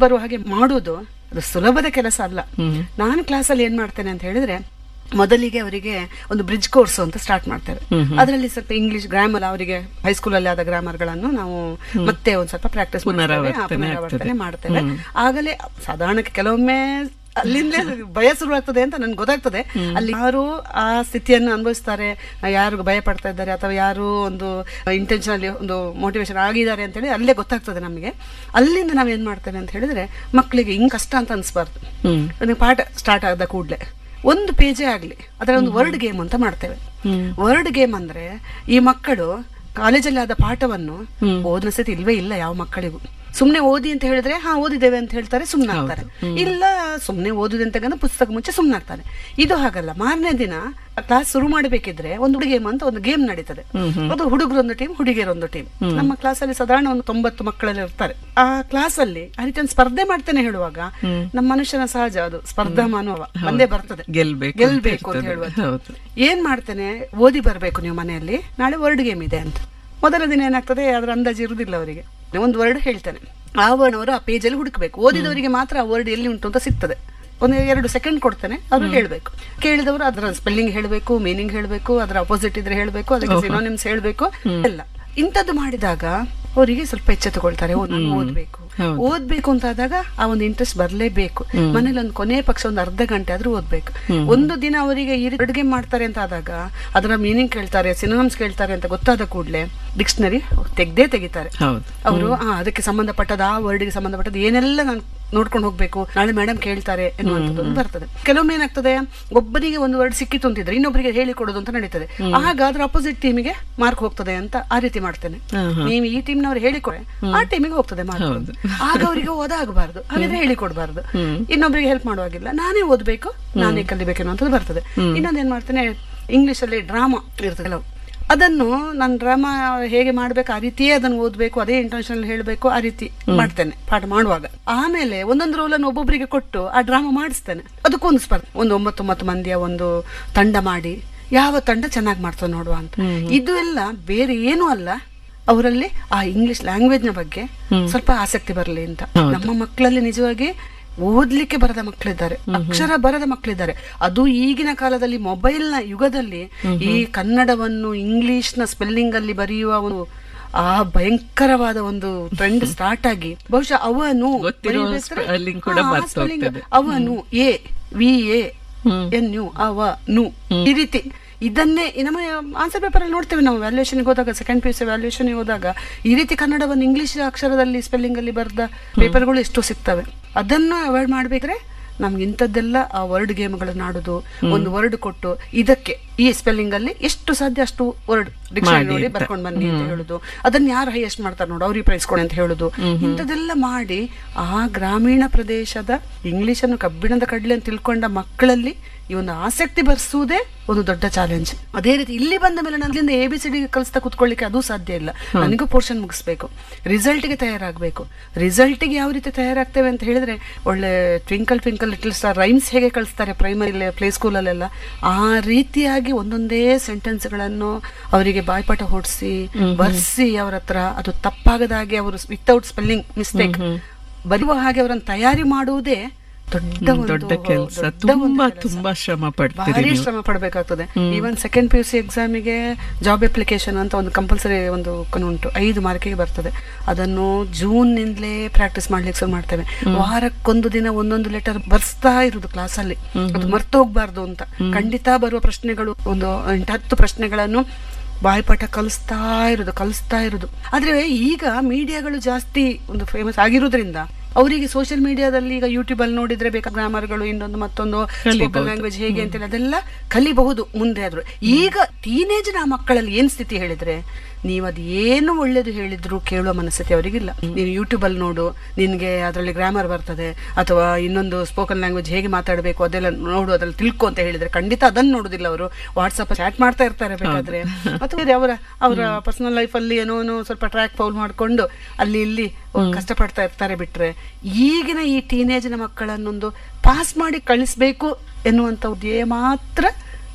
ಬರುವ ಹಾಗೆ ಮಾಡುವುದು ಅದು ಸುಲಭದ ಕೆಲಸ ಅಲ್ಲ ನಾನು ಕ್ಲಾಸಲ್ಲಿ ಏನ್ ಮಾಡ್ತೇನೆ ಅಂತ ಹೇಳಿದ್ರೆ ಮೊದಲಿಗೆ ಅವರಿಗೆ ಒಂದು ಬ್ರಿಡ್ಜ್ ಕೋರ್ಸ್ ಅಂತ ಸ್ಟಾರ್ಟ್ ಮಾಡ್ತೇವೆ ಅದರಲ್ಲಿ ಸ್ವಲ್ಪ ಇಂಗ್ಲಿಷ್ ಗ್ರಾಮರ್ ಅವರಿಗೆ ಹೈಸ್ಕೂಲಲ್ಲಿ ಆದ ಗ್ರಾಮರ್ಗಳನ್ನು ನಾವು ಮತ್ತೆ ಒಂದ್ ಸ್ವಲ್ಪ ಪ್ರಾಕ್ಟೀಸ್ ಪುನರಾವರ್ತನೆ ಪುನರಾವರ್ತನೆ ಮಾಡ್ತೇವೆ ಆಗಲೇ ಸಾಧಾರಣಕ್ಕೆ ಕೆಲವೊಮ್ಮೆ ಅಲ್ಲಿಂದಲೇ ಭಯ ಶುರುವಾಗ್ತದೆ ಅಂತ ನನ್ಗೆ ಗೊತ್ತಾಗ್ತದೆ ಅಲ್ಲಿ ಯಾರು ಆ ಸ್ಥಿತಿಯನ್ನು ಅನುಭವಿಸ್ತಾರೆ ಯಾರು ಭಯ ಪಡ್ತಾ ಇದ್ದಾರೆ ಅಥವಾ ಯಾರು ಒಂದು ಇಂಟೆನ್ಷನಲ್ಲಿ ಒಂದು ಮೋಟಿವೇಶನ್ ಆಗಿದ್ದಾರೆ ಅಂತ ಹೇಳಿ ಅಲ್ಲೇ ಗೊತ್ತಾಗ್ತದೆ ನಮಗೆ ಅಲ್ಲಿಂದ ನಾವೇನ್ ಮಾಡ್ತೇವೆ ಅಂತ ಹೇಳಿದ್ರೆ ಮಕ್ಕಳಿಗೆ ಹಿಂಗ್ ಕಷ್ಟ ಅಂತ ಅನ್ಸ್ಬಾರ್ದು ಒಂದು ಪಾಠ ಸ್ಟಾರ್ಟ್ ಆದ ಕೂಡಲೇ ಒಂದು ಪೇಜೇ ಆಗ್ಲಿ ಅದರ ಒಂದು ವರ್ಡ್ ಗೇಮ್ ಅಂತ ಮಾಡ್ತೇವೆ ವರ್ಡ್ ಗೇಮ್ ಅಂದ್ರೆ ಈ ಮಕ್ಕಳು ಕಾಲೇಜಲ್ಲಿ ಆದ ಪಾಠವನ್ನು ಓದಿನ ಸ್ಥಿತಿ ಇಲ್ವೇ ಇಲ್ಲ ಯಾವ ಮಕ್ಕಳಿಗೂ ಸುಮ್ನೆ ಓದಿ ಅಂತ ಹೇಳಿದ್ರೆ ಹಾ ಓದಿದ್ದೇವೆ ಅಂತ ಹೇಳ್ತಾರೆ ಸುಮ್ನಾಗ್ತಾರೆ ಇಲ್ಲ ಸುಮ್ನೆ ಓದುದು ಅಂತ ಗಂದ್ರೆ ಪುಸ್ತಕ ಮುಂಚೆ ಸುಮ್ನಾಗ್ತಾರೆ ಇದು ಹಾಗಲ್ಲ ಮಾರನೇ ದಿನ ಕ್ಲಾಸ್ ಶುರು ಮಾಡಬೇಕಿದ್ರೆ ಒಂದು ಗೇಮ್ ಅಂತ ಒಂದು ಗೇಮ್ ನಡೀತದೆ ಅದು ಹುಡುಗರೊಂದು ಟೀಮ್ ಹುಡುಗಿಯರೊಂದು ಟೀಮ್ ನಮ್ಮ ಕ್ಲಾಸಲ್ಲಿ ಸಾಧಾರಣ ಒಂದು ತೊಂಬತ್ತು ಮಕ್ಕಳೆಲ್ಲ ಇರ್ತಾರೆ ಆ ಕ್ಲಾಸಲ್ಲಿ ಆ ರೀತಿ ಒಂದು ಸ್ಪರ್ಧೆ ಮಾಡ್ತೇನೆ ಹೇಳುವಾಗ ನಮ್ಮ ಮನುಷ್ಯನ ಸಹಜ ಅದು ಸ್ಪರ್ಧಾ ಮನೋಭಾವ ಬಂದೇ ಬರ್ತದೆ ಗೆಲ್ಬೇಕು ಅಂತ ಗೆಲ್ಬೇಕು ಅಂತ ಇರ್ತದೆ. ಹೇಳುವುದು ಹೌದು. ಏನ್ ಮಾಡ್ತೇನೆ ಓದಿ ಬರ್ಬೇಕು ನೀವು ಮನೆಯಲ್ಲಿ ನಾಳೆ ವರ್ಡ್ ಗೇಮ್ ಇದೆ ಅಂತ ಮೊದಲ ದಿನ ಏನಾಗ್ತದೆ ಅದರ ಅಂದಾಜು ಇರುವುದಿಲ್ಲ ಅವರಿಗೆ ಒಂದು ವರ್ಡ್ ಹೇಳ್ತೇನೆ ಆ ವರ್ಡ್ ಅವರು ಆ ಪೇಜಲ್ಲಿ ಹುಡುಕಬೇಕು ಓದಿದವರಿಗೆ ಮಾತ್ರ ಆ ವರ್ಡ್ ಎಲ್ಲಿ ಉಂಟು ಅಂತ ಸಿಗ್ತದೆ ಒಂದು ಎರಡು ಸೆಕೆಂಡ್ ಕೊಡ್ತೇನೆ ಅವರು ಹೇಳ್ಬೇಕು ಕೇಳಿದವರು ಅದರ ಸ್ಪೆಲ್ಲಿಂಗ್ ಹೇಳಬೇಕು ಮೀನಿಂಗ್ ಹೇಳಬೇಕು ಅದರ ಅಪೋಸಿಟ್ ಇದ್ರೆ ಹೇಳಬೇಕು ಅದಕ್ಕೆ ಸಿನೋನಿಮ್ಸ್ ಹೇಳಬೇಕು ಎಲ್ಲ ಇಂಥದ್ದು ಮಾಡಿದಾಗ ಅವರಿಗೆ ಸ್ವಲ್ಪ ಎಚ್ಚೆತ್ತುಕೊಳ್ತಾರೆ ಓ ನಾನು ಓದ್ಬೇಕು ಹೌದು. ಓದ್ಬೇಕು ಅಂತ ಆದಾಗ ಆ ಒಂದು ಇಂಟ್ರೆಸ್ಟ್ ಬರಲೇಬೇಕು ಮನೇಲಿ ಒಂದು ಕೊನೆ ಪಕ್ಷ ಒಂದು ಅರ್ಧ ಗಂಟೆ ಆದ್ರೂ ಓದ್ಬೇಕು ಒಂದು ದಿನ ಅವರಿಗೆ ಈ ಅಡುಗೆ ಮಾಡ್ತಾರೆ ಅಂತ ಆದಾಗ ಅದರ ಮೀನಿಂಗ್ ಕೇಳ್ತಾರೆ ಸಿನೋನಮ್ಸ್ ಕೇಳ್ತಾರೆ ಅಂತ ಗೊತ್ತಾದ ಕೂಡಲೇ ಡಿಕ್ಷನರಿ ತೆಗ್ದೇ ತೆಗಿತಾರೆ ಹೌದು ಅವರು ಅದಕ್ಕೆ ಸಂಬಂಧಪಟ್ಟದ ಆ ವರ್ಡ್ಗೆ ಸಂಬಂಧಪಟ್ಟದ್ದು ಏನೆಲ್ಲ ನಾನು ನೋಡ್ಕೊಂಡು ಹೋಗ್ಬೇಕು ನಾಳೆ ಮೇಡಮ್ ಕೇಳ್ತಾರೆ ಎನ್ನುವಂಥದ್ದು ಒಂದು ಬರ್ತದೆ ಕೆಲವೊಮ್ಮೆ ಏನಾಗ್ತದೆ ಒಬ್ಬರಿಗೆ ಒಂದು ವರ್ಡ್ ಸಿಕ್ಕಿತು ಅಂತಿದ್ರೆ ಇನ್ನೊಬ್ಬರಿಗೆ ಹೇಳಿಕೊಡೋದು ಅಂತ ನಡೀತದೆ ಆಗ ಅದ್ರ ಅಪೋಸಿಟ್ ಟೀಮಿಗೆ ಮಾರ್ಕ್ ಹೋಗ್ತದೆ ಅಂತ ಆ ರೀತಿ ಮಾಡ್ತೇನೆ ನೀವು ಈ ಟೀಮ್ನವ್ರು ಹೇಳಿಕೊಡೆ ಆ ಟೀಮಿಗೆ ಹೋಗ್ತದೆ ಮಾರ್ಕ್ ಆಗ ಅವರಿಗೆ ಓದಾಗಬಾರ್ದು ಹಾಗಿದ್ರೆ ಹೇಳಿಕೊಡ್ಬಾರ್ದು ಇನ್ನೊಬ್ಬರಿಗೆ ಹೆಲ್ಪ್ ಮಾಡುವಾಗಿಲ್ಲ ನಾನೇ ಓದ್ಬೇಕು ನಾನೇ ಕಲಿಬೇಕು ಅನ್ನುವಂಥದ್ದು ಬರ್ತದೆ ಇನ್ನೊಂದೇನ್ ಮಾಡ್ತೇನೆ ಇಂಗ್ಲಿಷ್ ಅಲ್ಲಿ ಡ್ರಾಮಾ ಇರ್ತದೆ ಕೆಲವು ಅದನ್ನು ನಾನು ಡ್ರಾಮಾ ಹೇಗೆ ಮಾಡ್ಬೇಕು ಆ ರೀತಿಯೇ ಅದನ್ನು ಓದ್ಬೇಕು ಅದೇ ಇಂಟೆನ್ಷನ್ ಹೇಳಬೇಕು ಆ ರೀತಿ ಮಾಡ್ತೇನೆ ಪಾಠ ಮಾಡುವಾಗ ಆಮೇಲೆ ಒಂದೊಂದು ರೋಲನ್ನು ಒಬ್ಬೊಬ್ಬರಿಗೆ ಕೊಟ್ಟು ಆ ಡ್ರಾಮಾ ಮಾಡಿಸ್ತೇನೆ ಅದಕ್ಕೊಂದು ಸ್ಪರ್ಧೆ ಒಂದು ಒಂಬತ್ತೊಂಬತ್ತು ಮಂದಿಯ ಒಂದು ತಂಡ ಮಾಡಿ ಯಾವ ತಂಡ ಚೆನ್ನಾಗಿ ಮಾಡ್ತದೆ ನೋಡುವ ಅಂತ ಇದು ಎಲ್ಲ ಬೇರೆ ಏನೂ ಅಲ್ಲ ಅವರಲ್ಲಿ ಆ ಇಂಗ್ಲಿಷ್ ಲ್ಯಾಂಗ್ವೇಜ್ ನ ಬಗ್ಗೆ ಸ್ವಲ್ಪ ಆಸಕ್ತಿ ಬರಲಿ ಅಂತ ನಮ್ಮ ಮಕ್ಕಳಲ್ಲಿ ನಿಜವಾಗಿ ಓದ್ಲಿಕ್ಕೆ ಬರದ ಮಕ್ಕಳಿದ್ದಾರೆ ಅಕ್ಷರ ಬರದ ಮಕ್ಕಳಿದ್ದಾರೆ ಅದು ಈಗಿನ ಕಾಲದಲ್ಲಿ ಮೊಬೈಲ್ ನ ಯುಗದಲ್ಲಿ ಈ ಕನ್ನಡವನ್ನು ಇಂಗ್ಲಿಷ್ ನ ಸ್ಪೆಲ್ಲಿಂಗ್ ಅಲ್ಲಿ ಬರೆಯುವ ಒಂದು ಆ ಭಯಂಕರವಾದ ಒಂದು ಟ್ರೆಂಡ್ ಸ್ಟಾರ್ಟ್ ಆಗಿ ಬಹುಶಃ ಅವನು ಗೊತ್ತಿರೋ ಬರೀಬೇಕಾದ್ರೆ- spelling ಕೂಡ ಹಾ, ಆ ಮರ್ತು spelling. ಹೋಗ್ತದೆ. ಅವನು A V A N U ಅವ ನು ಈ ರೀತಿ ಇದನ್ನೇ ಈ ನಮ್ಮ ಆನ್ಸರ್ ಪೇಪರ್ ಅಲ್ಲಿ ನೋಡ್ತೇವೆ ನಾವು ವ್ಯಾಲ್ಯೂಯೇಷನ್ ಹೋದಾಗ second P U C valuation ಹೋದಾಗ ಈ ರೀತಿ ಕನ್ನಡವನ್ನು ಇಂಗ್ಲಿಷ್ ಅಕ್ಷರದಲ್ಲಿ ಸ್ಪೆಲ್ಲಿಂಗ್ ಅಲ್ಲಿ ಬರೆದ ಪೇಪರ್ಗಳು ಎಷ್ಟೋ ಸಿಗ್ತವೆ ಅದನ್ನು ಅವಾಯ್ಡ್ ಮಾಡ್ಬೇಕ್ರೆ ನಮ್ಗೆ ಇಂಥದ್ದೆಲ್ಲ ಆ ವರ್ಡ್ ಗೇಮ್ಗಳನ್ನ ಆಡುದು ಒಂದು ವರ್ಡ್ ಕೊಟ್ಟು ಇದಕ್ಕೆ ಈ ಸ್ಪೆಲ್ಲಿಂಗ್ ಅಲ್ಲಿ ಎಷ್ಟು ಸಾಧ್ಯ ಅಷ್ಟು ವರ್ಡ್ ಡಿಕ್ಷನರಿ ನೋಡಿ ಬರ್ಕೊಂಡು ಬನ್ನಿ ಅಂತ ಹೇಳುದು ಅದನ್ನ ಯಾರು ಹೈಯೆಸ್ಟ್ ಮಾಡ್ತಾರೆ ನೋಡು ಅವ್ರಿಗೆ ಪ್ರೈಸ್ ಕೊಡಿ ಅಂತ ಹೇಳುದು ಇಂಥದ್ದೆಲ್ಲ ಮಾಡಿ ಆ ಗ್ರಾಮೀಣ ಪ್ರದೇಶದ ಇಂಗ್ಲಿಷ್ ಅನ್ನು ಕಬ್ಬಿಣದ ಕಡ್ಲೆ ಅಂತ ತಿಳ್ಕೊಂಡ ಮಕ್ಕಳಲ್ಲಿ ಈ ಒಂದು ಆಸಕ್ತಿ ಬರ್ಸುವುದೇ ಒಂದು ದೊಡ್ಡ ಚಾಲೆಂಜ್ ಅದೇ ರೀತಿ ಇಲ್ಲಿ ಬಂದ ಮೇಲೆ ನನಗಿಂದ ಎ ಬಿ ಸಿ ಡಿ ಕಲಿಸ್ತಾ ಕುತ್ಕೊಳ್ಳಿಕ್ಕೆ ಅದು ಸಾಧ್ಯ ಇಲ್ಲ ನನಗೂ ಪೋರ್ಷನ್ ಮುಗಿಸ್ಬೇಕು ರಿಸಲ್ಟ್ಗೆ ತಯಾರಾಗಬೇಕು ರಿಸಲ್ಟ್ಗೆ ಯಾವ ರೀತಿ ತಯಾರಾಗ್ತೇವೆ ಅಂತ ಹೇಳಿದ್ರೆ ಒಳ್ಳೆ twinkle twinkle little star rhymes ಹೇಗೆ ಕಳಿಸ್ತಾರೆ ಪ್ರೈಮರಿ ಪ್ಲೇ ಸ್ಕೂಲಲ್ಲೆಲ್ಲ ಆ ರೀತಿಯಾಗಿ ಒಂದೊಂದೇ ಸೆಂಟೆನ್ಸ್ಗಳನ್ನು ಅವರಿಗೆ ಬಾಯ್ಪಾಠ ಹೊಡಿಸಿ ಬರ್ಸಿ ಅವ್ರ ಹತ್ರ ಅದು ತಪ್ಪಾಗದಾಗೆ ಅವರು ವಿತೌಟ್ ಸ್ಪೆಲ್ಲಿಂಗ್ ಮಿಸ್ಟೇಕ್ ಬರೆಯುವ ಹಾಗೆ ಅವರನ್ನು ತಯಾರಿ ಮಾಡುವುದೇ ದೊಡ್ಡ ಒಂದು- ದೊಡ್ಡ ಕೆಲಸ ದೊಡ್ಡ ಒಂದು ತುಂಬಾ ಕೆಲಸ. ತುಂಬಾ ಶ್ರಮ ಪಡ್ತೀರಿ ಭಾರಿ ನೀವು ಶ್ರಮ ಪಡಬೇಕಾಗ್ತದೆ even second P U C ಎಕ್ಸಾಮಿಗೆ ಜಾಬ್ ಅಪ್ಲಿಕೇಶನ್ ಅಂತ ಒಂದು ಕಂಪಲ್ಸರಿ ಒಂದು ಕ- ಉಂಟು ಐದು ಮಾರ್ಕಿಗೆ ಬರ್ತದೆ ಅದನ್ನು ಜೂನ್ ನಿಂದಲೇ ಪ್ರಾಕ್ಟೀಸ್ ಮಾಡ್ಲಿಕ್ಕೆ ಶುರು ಮಾಡ್ತೇವೆ ವಾರಕ್ಕೊಂದು ದಿನ ಒಂದೊಂದು ಲೆಟರ್ ಬರ್ಸ್ತಾ ಇರುದು ಕ್ಲಾಸಲ್ಲಿ ಅದು ಮರ್ತು ಹೋಗ್ಬಾರ್ದು ಅಂತ ಖಂಡಿತ ಬರುವ ಪ್ರಶ್ನೆಗಳು ಒಂದು ಎಂಟು ಹತ್ತು ಪ್ರಶ್ನೆಗಳನ್ನು ಬಾಯ್ಪಾಠ ಕಲಿಸ್ತಾ ಇರುದು ಕಲಿಸ್ತಾ ಇರುದು ಆದ್ರೆ ಈಗ ಮೀಡಿಯಾಗಳು ಜಾಸ್ತಿ ಒಂದು ಫೇಮಸ್ ಆಗಿರೋದ್ರಿಂದ ಅವರಿಗೆ ಸೋಷಿಯಲ್ ಮೀಡಿಯಾದಲ್ಲಿ ಈಗ ಯೂಟ್ಯೂಬ್ ಅಲ್ಲಿ ನೋಡಿದ್ರೆ ಬೇಕಾ ಗ್ರಾಮರ್ಗಳು ಇನ್ನೊಂದು ಮತ್ತೊಂದು ಸ್ಪೋಕನ್ ಲ್ಯಾಂಗ್ವೇಜ್ ಹೇಗೆ ಅಂತೇಳಿ ಅದೆಲ್ಲ ಕಲಿಬಹುದು ಮುಂದೆ ಆದ್ರೂ ಈಗ ಟೀನೇಜ್ ನ ಮಕ್ಕಳಲ್ಲಿ ಏನ್ ಸ್ಥಿತಿ ಹೇಳಿದ್ರೆ ನೀವು ಅದು ಏನು ಒಳ್ಳೇದು ಹೇಳಿದ್ರು ಕೇಳುವ ಮನಸ್ಥಿತಿ ಅವರಿಗಿಲ್ಲ ನೀನು ಯೂಟ್ಯೂಬ್ ಅಲ್ಲಿ ನೋಡು ನಿನ್ಗೆ ಅದರಲ್ಲಿ ಗ್ರಾಮರ್ ಬರ್ತದೆ ಅಥವಾ ಇನ್ನೊಂದು ಸ್ಪೋಕನ್ ಲ್ಯಾಂಗ್ವೇಜ್ ಹೇಗೆ ಮಾತಾಡಬೇಕು ಅದೆಲ್ಲ ನೋಡು ಅದ್ರಲ್ಲಿ ತಿಳ್ಕೊ ಅಂತ ಹೇಳಿದ್ರೆ ಖಂಡಿತ ಅದನ್ನ ನೋಡುದಿಲ್ಲ ಅವರು ವಾಟ್ಸಪ್ ಚಾಟ್ ಮಾಡ್ತಾ ಇರ್ತಾರೆ ಬೇಕಾದ್ರೆ ಅಥವಾ ಬೇರೆ ಅವರ ಅವರ ಪರ್ಸನಲ್ ಲೈಫ್ ಅಲ್ಲಿ ಏನೋ ಏನೋ ಸ್ವಲ್ಪ ಟ್ರ್ಯಾಕ್ ಫೌಲ್ ಮಾಡ್ಕೊಂಡು ಅಲ್ಲಿ ಇಲ್ಲಿ ಕಷ್ಟಪಡ್ತಾ ಇರ್ತಾರೆ ಬಿಟ್ರೆ ಈಗಿನ ಈ ಟೀನೇಜ್ನ ಮಕ್ಕಳನ್ನೊಂದು ಪಾಸ್ ಮಾಡಿ ಕಳಿಸ್ಬೇಕು ಎನ್ನುವಂತ ಉದ್ದೇಶ ಮಾತ್ರ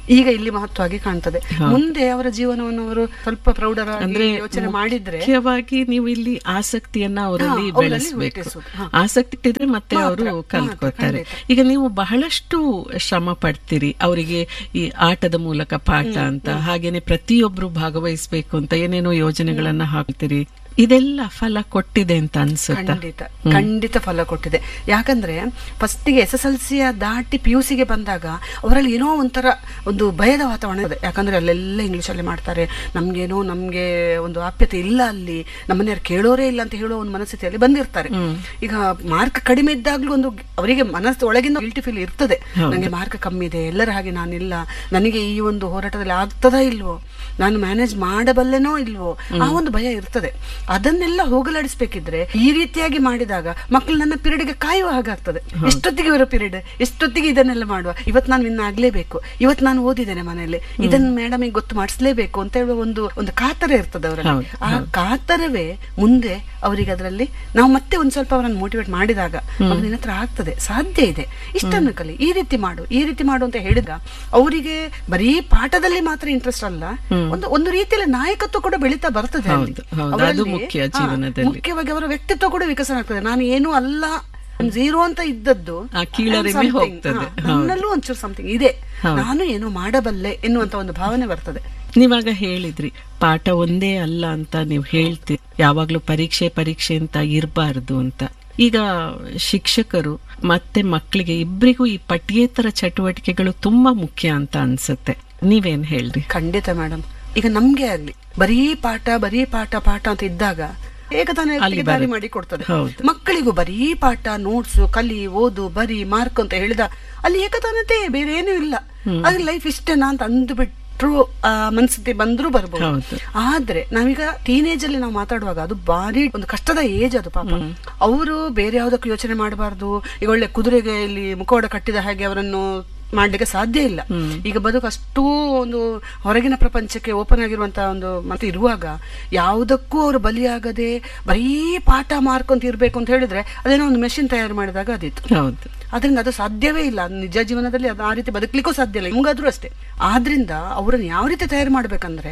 ಈಗ ಇಲ್ಲಿ ಮಹತ್ವವಾಗಿ ಕಾಣ್ತದೆ ಮುಂದೆ ಅವರ ಜೀವನವನ್ನು ಅವರು ಸ್ವಲ್ಪ ಪ್ರೌಢರಾಗಿ ಯೋಚನೆ ಮಾಡಿದ್ರೆ ಮುಖ್ಯವಾಗಿ ನೀವು ಇಲ್ಲಿ ಆಸಕ್ತಿಯನ್ನ ಅವರಲ್ಲಿ ಹಾ, ಅವರಲ್ಲಿ ಬೆಳೆಸಬೇಕು ಹುಟ್ಟಿಸೋದು. ಹಾ. ಆಸಕ್ತಿ ಇಟ್ಟಿದ್ರೆ ಮತ್ತೆ ಅವರು ಕಲ್ತ್ಕೊತಾರೆ ಈಗ ನೀವು ಬಹಳಷ್ಟು ಶ್ರಮ ಪಡ್ತೀರಿ ಅವರಿಗೆ ಈ ಆಟದ ಮೂಲಕ ಪಾಠ ಅಂತ ಹಾಗೇನೆ ಪ್ರತಿಯೊಬ್ರು ಭಾಗವಹಿಸ್ಬೇಕು ಅಂತ ಏನೇನೋ ಯೋಜನೆಗಳನ್ನ ಹಾಕ್ತೀರಿ ಇದೆಲ್ಲ ಫಲ ಕೊಟ್ಟಿದೆ ಅಂತ ಅನ್ಸುತ್ತಾ ಖಂಡಿತ ಖಂಡಿತ ಫಲ ಕೊಟ್ಟಿದೆ ಯಾಕಂದ್ರೆ ಫಸ್ಟಿಗೆ ಎಸ್ ಎಸ್ ಎಲ್ ಸಿಯ ದಾಟಿ ಪಿ ಯು ಸಿಗೆ ಬಂದಾಗ ಅವರಲ್ಲಿ ಏನೋ ಒಂಥರ ಒಂದು ಭಯದ ವಾತಾವರಣ ಇದೆ ಯಾಕಂದ್ರೆ ಅಲ್ಲೆಲ್ಲ ಇಂಗ್ಲಿಷಲ್ಲಿ ಮಾಡ್ತಾರೆ ನಮ್ಗೇನೋ ನಮ್ಗೆ ಒಂದು ಆಪ್ಯತೆ ಇಲ್ಲ ಅಲ್ಲಿ ನಮ್ಮನೆಯವ್ರು ಕೇಳೋರೇ ಇಲ್ಲ ಅಂತ ಹೇಳೋ ಒಂದು ಮನಸ್ಥಿತಿಯಲ್ಲಿ ಬಂದಿರ್ತಾರೆ ಈಗ ಮಾರ್ಕ್ ಕಡಿಮೆ ಇದ್ದಾಗ್ಲೂ ಒಂದು ಅವರಿಗೆ ಮನಸ್ಸು ಒಳಗಿಂದ ಗಿಲ್ಟಿ ಫೀಲ್ ಇರ್ತದೆ ನನಗೆ ಮಾರ್ಕ್ ಕಮ್ಮಿ ಇದೆ ಎಲ್ಲರ ಹಾಗೆ ನಾನಿಲ್ಲ ನನಗೆ ಈ ಒಂದು ಹೋರಾಟದಲ್ಲಿ ಆಗ್ತದಾ ಇಲ್ವೋ ನಾನು ಮ್ಯಾನೇಜ್ ಮಾಡಬಲ್ಲೆನೋ ಇಲ್ವೋ ಆ ಒಂದು ಭಯ ಇರ್ತದೆ ಅದನ್ನೆಲ್ಲ ಹೋಗಲಾಡಿಸ್ಬೇಕಿದ್ರೆ ಈ ರೀತಿಯಾಗಿ ಮಾಡಿದಾಗ ಮಕ್ಕಳು ನನ್ನ ಪಿರಿಯಡ್ಗೆ ಕಾಯುವ ಹಾಗಾಗ್ತದೆ ಎಷ್ಟೊತ್ತಿಗೆ ಇವರ ಪಿರಿಯಡ್ ಎಷ್ಟೊತ್ತಿಗೆ ಇದನ್ನೆಲ್ಲ ಮಾಡುವ ಇವತ್ತು ನಾನು ವಿನ್ ಆಗ್ಲೇಬೇಕು ಇವತ್ತು ನಾನು ಓದಿದ್ದೇನೆ ಮನೆಯಲ್ಲಿ ಇದನ್ನ ಮೇಡಮಿಗೆ ಗೊತ್ತು ಮಾಡಿಸ್ಲೇಬೇಕು ಅಂತ ಹೇಳುವ ಒಂದು ಒಂದು ಕಾತರ ಇರ್ತದೆ ಅವರಲ್ಲಿ ಹೌದು, ಆ ಕಾತರವೇ ಮುಂದೆ ಅವರಿಗೆ ಅದರಲ್ಲಿ ನಾವು ಮತ್ತೆ ಒಂದ್ ಸ್ವಲ್ಪ ಅವರನ್ನು ಮೋಟಿವೇಟ್ ಮಾಡಿದಾಗ ಅವ್ರು ನಿನ್ನ ಹತ್ರ ಆಗ್ತದೆ ಸಾಧ್ಯ ಇದೆ ಇಷ್ಟನ್ನು ಕಲಿ ಈ ರೀತಿ ಮಾಡು ಈ ರೀತಿ ಮಾಡು ಅಂತ ಹೇಳಿದಾಗ ಅವರಿಗೆ ಬರೀ ಪಾಠದಲ್ಲಿ ಮಾತ್ರ ಇಂಟ್ರೆಸ್ಟ್ ಅಲ್ಲ ಒಂದು ಒಂದು ರೀತಿಯಲ್ಲಿ ನಾಯಕತ್ವ ಕೂಡ ಬೆಳೀತಾ ಬರ್ತದೆ ಅಲ್ಲಿ. ಹೌದು, ಹೌದು. ಅದು ಅವರಲ್ಲಿ, ಮುಖ್ಯ ಹಾ, ಜೀವನದಲ್ಲಿ. ಮುಖ್ಯವಾಗಿ ಅವರ ವ್ಯಕ್ತಿತ್ವ ಕೂಡ ವಿಕಸನ ಆಗ್ತದೆ ನಾನು ಏನೂ ಅಲ್ಲ ಝೀರೋ ಅಂತ ಇದ್ದದ್ದು ಆ ಕೀಳರಿಮೆ something, ಹೋಗ್ತದೆ. ಹಾ, ನನ್ನಲ್ಲೂ ಒಂಚೂರು ಸಮಥಿಂಗ್ ಇದೆ ನಾನು ಏನೋ ಮಾಡಬಲ್ಲೆ ಎನ್ನುವಂತ ಒಂದು ಭಾವನೆ ಬರ್ತದೆ ನೀವಾಗ ಹೇಳಿದ್ರಿ ಪಾಠ ಒಂದೇ ಅಲ್ಲ ಅಂತ ನೀವು ಹೇಳ್ತೀರಿ ಯಾವಾಗ್ಲೂ ಪರೀಕ್ಷೆ ಪರೀಕ್ಷೆ ಅಂತ ಇರಬಾರ್ದು ಅಂತ ಈಗ ಶಿಕ್ಷಕರು ಮತ್ತೆ ಮಕ್ಕಳಿಗೆ ಇಬ್ಬರಿಗೂ ಈ ಪಠ್ಯೇತರ ಚಟುವಟಿಕೆಗಳು ತುಂಬಾ ಮುಖ್ಯ ಅಂತ ಅನ್ಸುತ್ತೆ ನೀವೇನ್ ಹೇಳ್ರಿ ಖಂಡಿತ ಮೇಡಮ್ ಈಗ ನಮ್ಗೆ ಆಗ್ಲಿ ಬರೀ ಪಾಠ ಬರೀ ಪಾಠ ಪಾಠ ಅಂತ ಇದ್ದಾಗ ಏಕತಾನೆ ಅಲ್ಲಿ ದಾರಿ ಬರುತ್ತೆ. ಮಾಡಿ ಕೊಡ್ತದೆ ಹೌದು. ಮಕ್ಕಳಿಗೂ ಬರೀ ಪಾಠ ನೋಟ್ಸ್ ಕಲಿ ಓದು ಬರಿ ಮಾರ್ಕ್ ಅಂತ ಹೇಳಿದ ಅಲ್ಲಿ ಏಕತಾನತೆ ಬೇರೆ ಏನೂ ಇಲ್ಲ ಅದ್ರ ಲೈಫ್ ಇಷ್ಟೇನಾ ಅಂತ ಅಂದ್ಬಿಟ್ರು ಆ ಮನ್ಸ್ಥಿತಿ ಬಂದ್ರೂ ಬರ್ಬೋದು ಹೌದು. ಆದ್ರೆ ನಾವೀಗ ಟೀನೇಜ್ ಅಲ್ಲಿ ನಾವು ಮಾತಾಡುವಾಗ ಅದು ಭಾರಿ ಒಂದು ಕಷ್ಟದ ಏಜ್ ಅದು ಪಾಪ ಅವರು ಬೇರೆ ಯಾವ್ದಕ್ಕೂ ಯೋಚನೆ ಮಾಡಬಾರ್ದು ಈಗ ಒಳ್ಳೆ ಕುದುರೆಗೆ ಇಲ್ಲಿ ಮುಖವಾಡ ಕಟ್ಟಿದ ಹಾಗೆ ಅವರನ್ನು ಮಾಡ್ಲಿಕ್ಕೆ ಸಾಧ್ಯ ಇಲ್ಲ ಈಗ ಬದುಕು ಅಷ್ಟೂ ಒಂದು ಹೊರಗಿನ ಪ್ರಪಂಚಕ್ಕೆ ಓಪನ್ ಆಗಿರುವಂತಹ ಒಂದು ಮತ್ತೆ ಇರುವಾಗ ಯಾವುದಕ್ಕೂ ಅವರು ಬಲಿಯಾಗದೆ ಬರೀ ಪಾಠ ಮಾರ್ಕೊಂತ ಇರ್ಬೇಕು ಅಂತ ಹೇಳಿದ್ರೆ ಅದೇನೋ ಒಂದು ಮೆಷಿನ್ ತಯಾರು ಮಾಡಿದಾಗ ಅದಿತ್ತು ಹೌದು ಅದರಿಂದ ಅದು ಸಾಧ್ಯವೇ ಇಲ್ಲ ನಿಜ ಜೀವನದಲ್ಲಿ ಅದು ಆ ರೀತಿ ಬದುಕಲಿಕ್ಕೂ ಸಾಧ್ಯ ಇಲ್ಲ ನಮಗಾದ್ರೂ ಅಷ್ಟೇ ಆದ್ರಿಂದ ಅವರನ್ನು ಯಾವ ರೀತಿ ತಯಾರು ಮಾಡ್ಬೇಕಂದ್ರೆ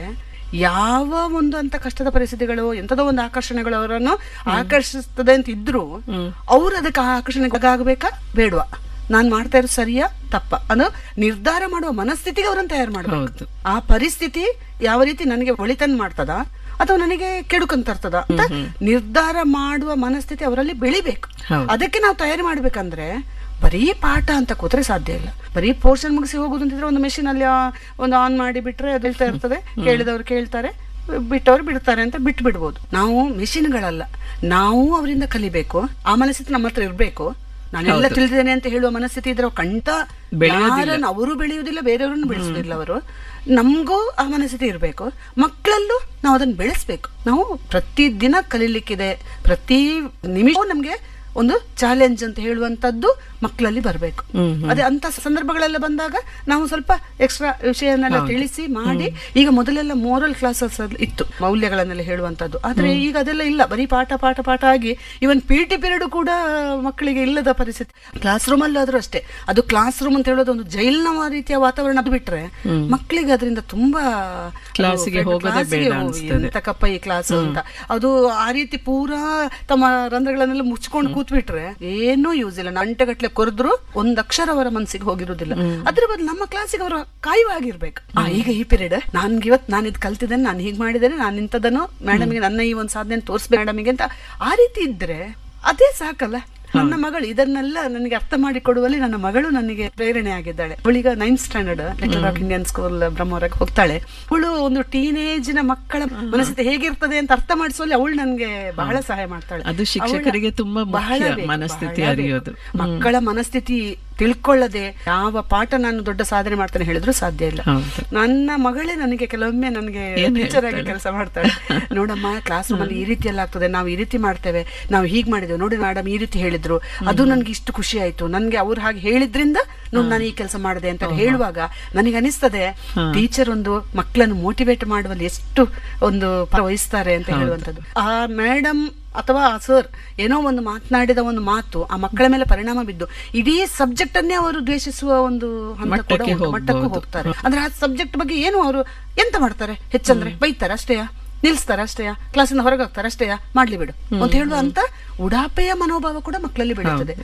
ಯಾವ ಒಂದು ಅಂತ ಕಷ್ಟದ ಪರಿಸ್ಥಿತಿಗಳು ಎಂತದೋ ಒಂದು ಆಕರ್ಷಣೆಗಳು ಅವರನ್ನು ಆಕರ್ಷಿಸ್ತದೆ ಅಂತ ಇದ್ರು ಅವ್ರು ಅದಕ್ಕೆ ಆ ಆಕರ್ಷಣೆಗೆ ಆಗಬೇಕಾ ಬೇಡವಾ ನಾನ್ ಮಾಡ್ತಾ ಇರೋದು ಸರಿಯಾ ತಪ್ಪ ಅನ್ನೋ ನಿರ್ಧಾರ ಮಾಡುವ ಮನಸ್ಥಿತಿಗೆ ಅವರನ್ನು ತಯಾರು ಮಾಡಬೇಕು ಹೌದು. ಆ ಪರಿಸ್ಥಿತಿ ಯಾವ ರೀತಿ ನನಗೆ ಒಳಿತನ್ ಮಾಡ್ತದ ಅಥವಾ ನನಗೆ ಕೆಡುಕಂತ ತರ್ತದ ಅಂತ ನಿರ್ಧಾರ ಮಾಡುವ ಮನಸ್ಥಿತಿ ಅವರಲ್ಲಿ ಬೆಳಿಬೇಕು ಹೌದು. ಅದಕ್ಕೆ ನಾವು ತಯಾರಿ ಮಾಡ್ಬೇಕಂದ್ರೆ ಬರೀ ಪಾಠ ಅಂತ ಕೂತ್ರೆ ಸಾಧ್ಯ ಇಲ್ಲ ಬರೀ ಪೋರ್ಷನ್ ಮುಗಿಸಿ ಹೋಗುದು ಅಂತಿದ್ರೆ ಒಂದು ಮೆಷಿನ್ ಅಲ್ಲಿ ಆ- ಒಂದು ಆನ್ ಮಾಡಿ ಬಿಟ್ರೆ ಅದು ಹೇಳ್ತಾ ಇರ್ತದೆ ಕೇಳಿದವರು ಕೇಳ್ತಾರೆ ಬಿಟ್ಟವ್ರು ಬಿಡ್ತಾರೆ ಅಂತ ಬಿಟ್ಟು ಬಿಡ್ಬೋದು ನಾವು ಮೆಷಿನ್ಗಳಲ್ಲ ನಾವು ಅವರಿಂದ ಕಲಿಬೇಕು ಆ ಮನಸ್ಥಿತಿ ನಮ್ಮ ಹತ್ರ ಇರ್ಬೇಕು ನಾನೆಲ್ಲ ತಿಳಿದೇನೆ ಅಂತ ಹೇಳುವ ಮನಸ್ಥಿತಿ ಇದ್ರೆ ಕಂಠ ಯಾರನ್ನು ಅವರು ಬೆಳೆಯುವುದಿಲ್ಲ ಬೇರೆಯವರನ್ನು ಬೆಳೆಸುವುದಿಲ್ಲ ಅವರು ನಮಗೂ ಆ ಮನಸ್ಥಿತಿ ಇರಬೇಕು ಮಕ್ಕಳಲ್ಲೂ ನಾವು ಅದನ್ನು ಬೆಳೆಸ್ಬೇಕು ನಾವು ಪ್ರತಿ ದಿನ ಕಲೀಲಿಕ್ಕಿದೆ ಪ್ರತಿ ನಿಮಿಷ ನಮ್ಗೆ ಒಂದು ಚಾಲೆಂಜ್ ಅಂತ ಹೇಳುವಂತದ್ದು ಮಕ್ಕಳಲ್ಲಿ ಬರಬೇಕು ಅದೇ ಅಂತ ಸಂದರ್ಭಗಳೆಲ್ಲ ಬಂದಾಗ ನಾವು ಸ್ವಲ್ಪ ಎಕ್ಸ್ಟ್ರಾ ವಿಷಯನೆಲ್ಲ ತಿಳಿಸಿ ಮಾಡಿ ಈಗ ಮೊದಲೆಲ್ಲ ಮೋರಲ್ ಕ್ಲಾಸಸ್ ಇತ್ತು ಮೌಲ್ಯಗಳನ್ನೆಲ್ಲ ಹೇಳುವಂತದ್ದು ಆದ್ರೆ ಈಗ ಅದೆಲ್ಲ ಇಲ್ಲ ಬರೀ ಪಾಠ ಪಾಠ ಪಾಠ ಆಗಿ ಇವನ್ ಪಿ ಟಿ ಪೀರಿಯಡ್ ಕೂಡ ಮಕ್ಕಳಿಗೆ ಇಲ್ಲದ ಪರಿಸ್ಥಿತಿ ಕ್ಲಾಸ್ ರೂಮ್ ಅಲ್ಲಾದ್ರೂ ಅಷ್ಟೇ ಅದು ಕ್ಲಾಸ್ ರೂಮ್ ಅಂತ ಹೇಳೋದು ಒಂದು ಜೈಲ್ನ ರೀತಿಯ ವಾತಾವರಣ ಅದು ಬಿಟ್ರೆ ಮಕ್ಕಳಿಗೆ ಅದರಿಂದ ತುಂಬಾ ಕ್ಲಾಸಿಗೆ ಅದು ಹೋಗೋದೇ ಕ್ಲಾಸಿಗೆ ಬೇಡ ಹೋಗಿ ಅನ್ಸ್ತದೆ. ಎಂತಕಪ್ಪ ಈ ಕ್ಲಾಸ್ ಅಂತ ಅದು ಆ ರೀತಿ ಪೂರಾ ತಮ್ಮ ರಂಧ್ರಗಳನ್ನೆಲ್ಲ ಮುಚ್ಕೊಂಡು ಕೂತ್ಬಿಟ್ರೆ ಏನೂ ಯೂಸ್ ಇಲ್ಲ ಗಂಟೆಗಟ್ಲೆ ಕೊರೆದ್ರು ಒಂದ್ ಅಕ್ಷರ ಅವರ ಮನಸ್ಸಿಗೆ ಹೋಗಿರುವುದಿಲ್ಲ ಅದ್ರ ಬದಲು ನಮ್ಮ ಕ್ಲಾಸಿಗೆ ಅವರು ಕಾಯುವಾಗಿರ್ಬೇಕು ಆ ಈಗ ಈ ಪೀರಿಯಡ್ ನನ್ಗೆ ಇವತ್ತು ನಾನು ಇದು ಕಲ್ತಿದ್ದೇನೆ ನಾನು ಹೀಗೆ ಮಾಡಿದ್ದೇನೆ ನಾನು ಇಂಥದನ್ನು ಮೇಡಮ್ಗೆ ನನ್ನ ಈ ಒಂದು ಸಾಧನೆ ತೋರಿಸ್ಬೇಕು ಮೇಡಮಿಗೆ ಅಂತ ಆ ರೀತಿ ಇದ್ರೆ ಅದೇ ಸಾಕಲ್ಲ ನನ್ನ ಮಗಳು ಇದನ್ನೆಲ್ಲ ನನಗೆ ಅರ್ಥ ಮಾಡಿ ಕೊಡುವಲ್ಲಿ ನನ್ನ ಮಗಳು ನನಗೆ ಪ್ರೇರಣೆ ಆಗಿದ್ದಾಳೆ ಅವಳೀಗ ninth standard lecture of Indian school ಬ್ರಹ್ಮವರಕ್ಕೆ ಹೋಗ್ತಾಳೆ ಅವಳು ಒಂದು ಟೀನೇಜಿನ ಮಕ್ಕಳ ಮನಸ್ಥಿತಿ ಹೇಗಿರ್ತದೆ ಅಂತ ಅರ್ಥ ಮಾಡಿಸುವಲ್ಲಿ ಅವಳು ನನಗೆ ಬಹಳ ಸಹಾಯ ಮಾಡ್ತಾಳೆ ಅದು ಶಿಕ್ಷಕರಿಗೆ ಅವಳ- ತುಂಬಾ ಮುಖ್ಯ, ಬಹಳ ಬೇಕು, ಮನಸ್ಥಿತಿ ಬಹಳ ಅರಿಯೋದು. ಬೇಕು. ಮಕ್ಕಳ ಮನಸ್ಥಿತಿ ತಿಳ್ಕೊಳ್ಳದೆ ಯಾವ ಪಾಠ ನಾನು ದೊಡ್ಡ ಸಾಧನೆ ಮಾಡ್ತಾನೆ ಹೇಳಿದ್ರು ಸಾಧ್ಯ ಇಲ್ಲ ಹೌದು. ನನ್ನ ಮಗಳೇ ನನಗೆ ಕೆಲವೊಮ್ಮೆ ನನಗೆ ಏನ್ ಟೀಚರ್ ಆಗಿ ಹೇಳ್ತಾಳೆ? ಕೆಲಸ ಮಾಡ್ತಾಳೆ ನೋಡಮ್ಮ ಕ್ಲಾಸ್ ರೂಮ್ ಅಲ್ಲಿ ಈ ರೀತಿ ಎಲ್ಲ ಆಗ್ತದೆ ನಾವು ಈ ರೀತಿ ಮಾಡ್ತೇವೆ ನಾವು ಹೀಗ್ ಮಾಡಿದ್ದೇವೆ ನೋಡಿ ಮೇಡಮ್ ಈ ರೀತಿ ಹೇಳಿದ್ರು ಅದು ನನ್ಗೆ ಇಷ್ಟು ಖುಷಿ ಆಯ್ತು ನನ್ಗೆ ಅವ್ರು ಹಾಗೆ ಹೇಳಿದ್ರಿಂದ ನೋಡ್ ನಾನು ಈ ಕೆಲಸ ಮಾಡಿದೆ ಅಂತ ಹೇಳುವಾಗ ನನಗೆ ಅನಿಸ್ತದೆ ಟೀಚರ್ ಒಂದು ಮಕ್ಕಳನ್ನು ಮೋಟಿವೇಟ್ ಮಾಡುವಲ್ಲಿ ಎಷ್ಟು ಒಂದು ಪಾತ್ರ ವಹಿಸ್ತಾರೆ ಅಂತ ಹೇಳುವಂಥದ್ದು ಆ ಮೇಡಮ್ ಅಥವಾ ಆ ಸರ್ ಏನೋ ಒಂದು ಮಾತನಾಡಿದ ಒಂದು ಮಾತು ಆ ಮಕ್ಕಳ ಮೇಲೆ ಪರಿಣಾಮ ಬಿದ್ದು ಇಡೀ ಸಬ್ಜೆಕ್ಟ್ ಅನ್ನೇ ಅವರು ದ್ವೇಷಿಸುವ ಒಂದು ಹಂತ ಕೂಡ ಮಟ್ಟಕ್ಕೆ ಉಂಟು. ಮಟ್ಟಕ್ಕೂ ಹೋಗ್ಬೋದು. ಹೋಗ್ತಾರೆ ಅಂದ್ರೆ ಆ ಸಬ್ಜೆಕ್ಟ್ ಬಗ್ಗೆ ಏನು ಅವರು ಎಂತ ಮಾಡ್ತಾರೆ ಹೆಚ್ಚಂದ್ರೆ ಬೈತಾರೆ ಅಷ್ಟೇಯಾ ನಿಲ್ಸ್ತಾರೆ ಅಷ್ಟೇಯಾ ಕ್ಲಾಸಿಂದ ಹೊರಗೆ ಹಾಕ್ತಾರೆ ಅಷ್ಟೇಯಾ ಮಾಡ್ಲಿ ಬಿಡು ಅಂತ ಹೇಳುವ ಅಂತ ಉಡಾಪೆಯ ಮನೋಭಾವ ಕೂಡ ಮಕ್ಕಳಲ್ಲಿ ಬೆಳೀತದೆ